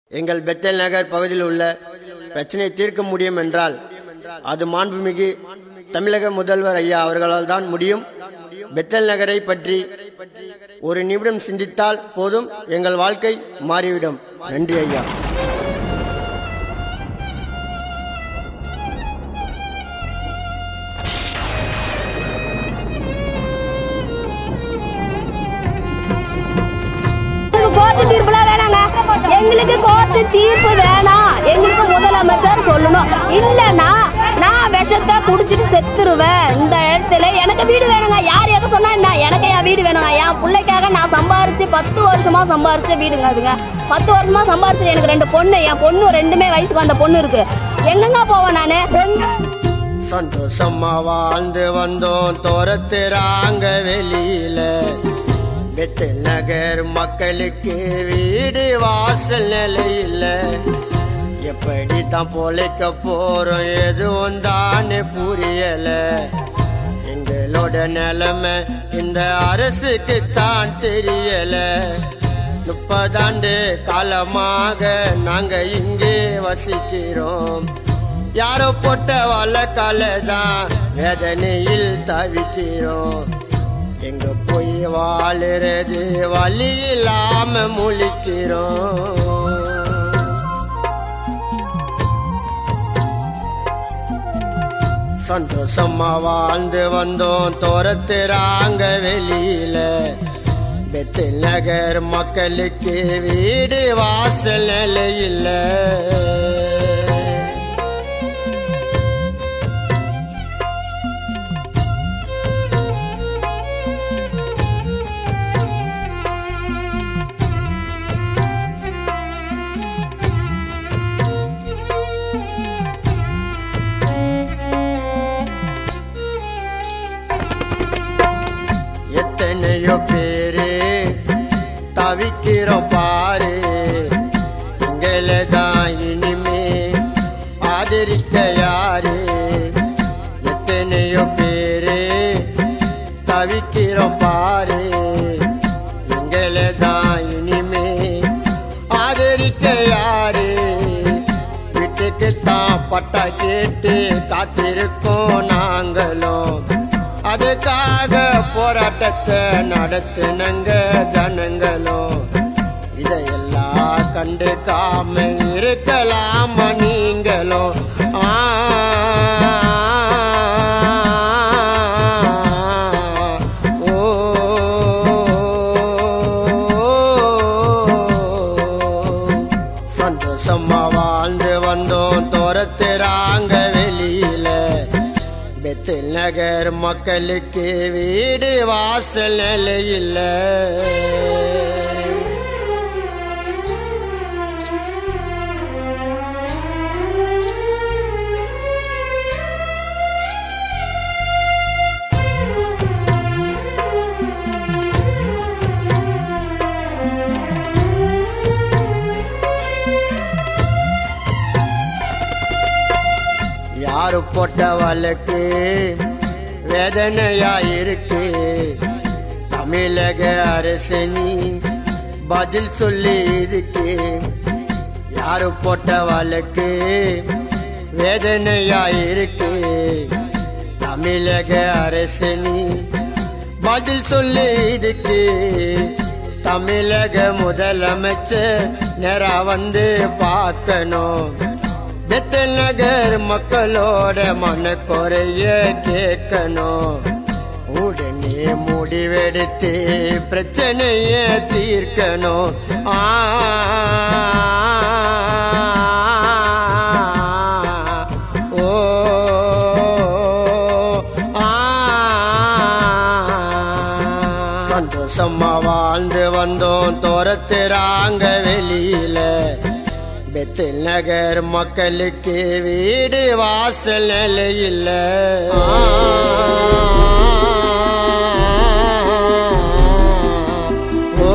எங்கள் பெத்தல் நகர் பகுதியில் உள்ள பிரச்சனை தீர்க்க முடியும் என்றால் அது மாண்புமிகு தமிழக முதல்வர் ஐயா அவர்களால் தான் முடியும் பெத்தல் நகரை பற்றி ஒரு நிமிடம் சிந்தித்தால் போதும் எங்கள் வாழ்க்கை மாறிவிடும் நன்றி ஐயா எங்களுக்கு கோர்ட்டு தீர்ப்புலாம் வேணாங்க எங்களுக்கு கோர்ட்டு தீர்ப்பு வேணாம் எங்களுக்கு முதலமைச்சர் சொல்லணும் இல்லைன்னா நான் விஷத்தை குடிச்சிட்டு செத்துருவேன் இந்த இடத்துல எனக்கு வீடு வேணுங்க யார் எதை சொன்னா என்ன எனக்கு என் வீடு வேணுங்க என் பிள்ளைக்காக நான் சம்பாரிச்சு பத்து வருஷமா சம்பாரிச்ச வீடுங்க அதுங்க பத்து வருஷமா சம்பாரிச்சு எனக்கு ரெண்டு பொண்ணு என் பொண்ணு ரெண்டுமே வயசுக்கு வந்த பொண்ணு இருக்கு எங்கெங்க போவேன் நான் சந்தோஷமா வாழ்ந்து வந்தோம் தோரத்துறாங்க வெளியில பெத்தல் நகர் மக்களுக்கு வீடு வாசல் நிலையில எப்படி தான் பொழைக்க போறோம் எதுவும் தானே புரியல எங்களோட நிலைமை இந்த அரசுக்கு தான் தெரியல முப்பதாண்டு காலமாக நாங்க இங்கே வசிக்கிறோம் யாரோ போட்ட வழக்கால தான் வேதனையில் தவிக்கிறோம் எங்க போய் வாழுறது வழி இல்லாம முழிக்கிறோம் சந்தோஷமா வாழ்ந்து வந்தோம் தோரத்துறாங்க வெளியில பெத்தில் நகர் மக்களுக்கு வீடு வாசல் நிலையில்ல எத்தனையோ பேரு தவிக்கிறோம் பாரு எங்களை தான் இனிமே ஆதரிக்க யாரு எத்தனையோ பேரு தவிக்கிறோம் பாரு எங்களை தான் இனிமே ஆதரிக்க யாரு வீட்டுக்கு தான் பட்டா கேட்டு காத்திருக்கோம் நாங்களும் அதுக்காக போராட்டத்தை நடத்தினங்க ஜனங்களும் இதையெல்லாம் கண்டுக்காம இருக்கலாமா நீங்களும் ஆ ஓ சந்தோஷமா வாழ்ந்து வந்தோம் தோரத்துறாங்க வெளியில பெத்தில் நகர் மக்களுக்கு வீடு வாசல் நிலையில்ல யாரு போட்ட வழக்கு வேதனையா இருக்கு தமிழக அரசு நீ பதில் சொல்லி இதுக்கு யாரு போட்ட வழக்கு வேதனையா இருக்கு தமிழக அரசு நீ பதில் சொல்லி இதுக்கு தமிழக முதலமைச்சர் நேரா வந்து பார்க்கணும் பெத்தல் நகர் மக்களோட மனக்குறைய கேட்கணும் உடனே முடிவெடுத்து பிரச்சனைய தீர்க்கணும் ஆ ஓ ஆ சந்தோஷமா வாழ்ந்து வந்தோம் தோரத்துறாங்க வெளியில பெத்தில் நகர் மக்களுக்கு வீடு வாசல் நிலையில்ல ஓ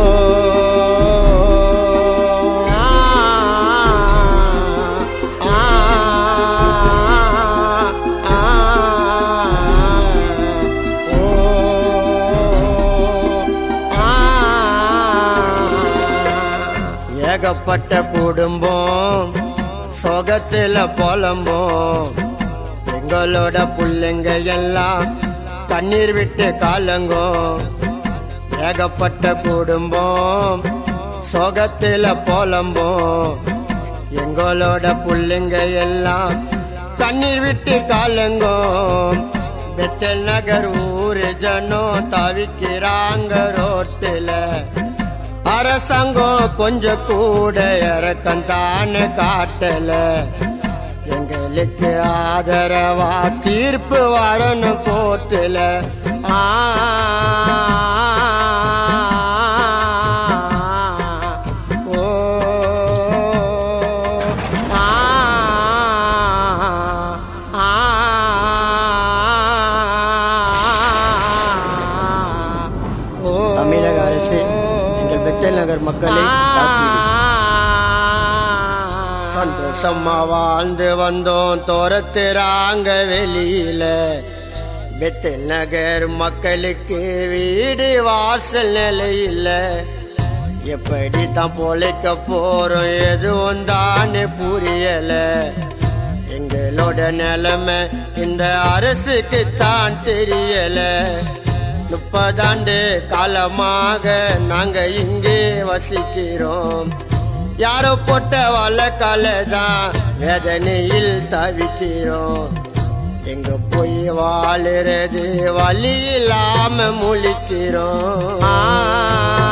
ஏகப்பட்ட குடும்பம் சொகத்துல புலம்போம் எங்களோட புள்ளைங்க எல்லாம் கண்ணீர் விட்டு காலங்கோ ஏகப்பட்ட குடும்பம் சொகத்துல புலம்போம் எங்களோட புள்ளைங்க எல்லாம் கண்ணீர் விட்டு காலங்கோ பெத்தல் நகர் ஊரு ஜனம் தவிக்கிறாங்க ரோட்டில அரசாங்கம் கொஞ்சம் கூட இறக்கம் தானே காட்டல எங்களுக்கு ஆதரவா தீர்ப்பு வரணும் கோர்ட்டுல ஆ ஓ ஆ ஆ ஓ தமிழக அரசு எங்கள் பெத்தல் நகர் மக்களை காத்தீர். சந்தோஷமா வாழ்ந்து வந்தோம் தோரத்துறாங்க வெளியில பெத்தல் நகர் மக்களுக்கு வீடு வாசல் நிலையில எப்படி தான் பொழைக்க போறோம் எதுவும் தானே புரியல எங்களோட நிலைமை இந்த அரசுக்கு தான் தெரியல முப்பதாண்டு காலமாக நாங்க இங்கே வசிக்கிறோம் யாரோ போட்ட வழக்கால தான் வேதனையில் தவிக்கிறோம் எங்க போய் வாழுறது வழி இல்லாம முழிக்கிறோம் ஆ